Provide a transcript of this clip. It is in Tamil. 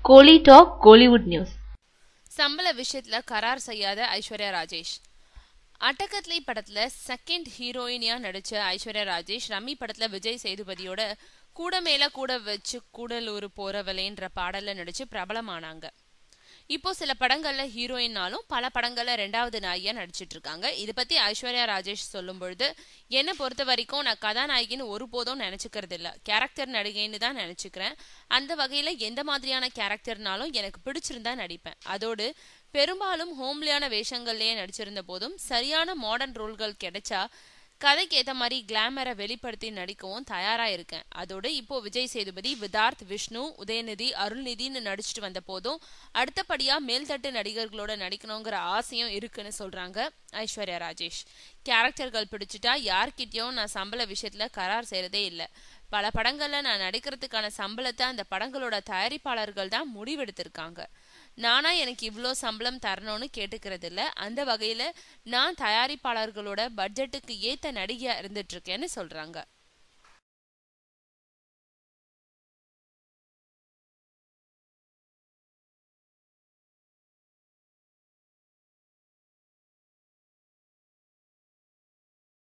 கோலி டாக் கோலிவுட் நியூஸ் சம்பள விஷயத்துல கரார் செய்யாத ஐஸ்வர்யா ராஜேஷ் அட்டகத்லை படத்துல செகண்ட் ஹீரோயினியா நடிச்ச ஐஸ்வர்யா ராஜேஷ் ரம்மி படத்துல விஜய் சேதுபதியோட கூட மேல கூட வச்சு கூடலூர் போறவளேன்ற பாடல்ல நடிச்சு பிரபலமானாங்க இப்போ சில படங்கள்ல ஹீரோயின்னாலும் பல படங்கள்ல ரெண்டாவது நாயியா நடிச்சிட்டு இருக்காங்க இது பத்தி ஐஸ்வர்யா ராஜேஷ் சொல்லும் பொழுது என்னை பொறுத்த வரைக்கும் நான் கதாநாயகின்னு ஒருபோதும் நினைச்சுக்கிறது இல்ல கேரக்டர் நடிகைன்னு தான் நினைச்சுக்கிறேன் அந்த வகையில எந்த மாதிரியான கேரக்டர்னாலும் எனக்கு பிடிச்சிருந்தா நடிப்பேன் அதோடு பெரும்பாலும் ஹோம்லியான வேஷங்கள்லயே நடிச்சிருந்த போதும் சரியான மாடர்ன் ரோல்கள் கிடைச்சா கதைக்கு ஏத்த மாதிரி கிளாமரை வெளிப்படுத்தி நடிக்கவும் தயாரா இருக்கேன் அதோடு இப்போ விஜய் சேதுபதி விதார்த் விஷ்ணு உதயநிதி அருள்நிதின்னு நடிச்சிட்டு வந்த போதும் அடுத்தபடியா மேல்தட்டு நடிகர்களோட நடிக்கணுங்கிற ஆசையும் இருக்குன்னு சொல்றாங்க ஐஸ்வர்யா ராஜேஷ் கேரக்டர்கள் பிடிச்சிட்டா யார்கிட்டயும் நான் சம்பள விஷயத்துல கரார் செய்யறதே இல்லை பல படங்கள்ல நான் நடிக்கிறதுக்கான சம்பளத்தை அந்த படங்களோட தயாரிப்பாளர்கள் தான் முடிவெடுத்திருக்காங்க நானா எனக்கு இவ்வளோ சம்பளம் தரணும்னு கேட்டுக்கிறது இல்ல அந்த வகையில நான் தயாரிப்பாளர்களோட பட்ஜெட்டுக்கு ஏத்த நடிகையா இருந்துட்டு இருக்கேன்னு சொல்றாங்க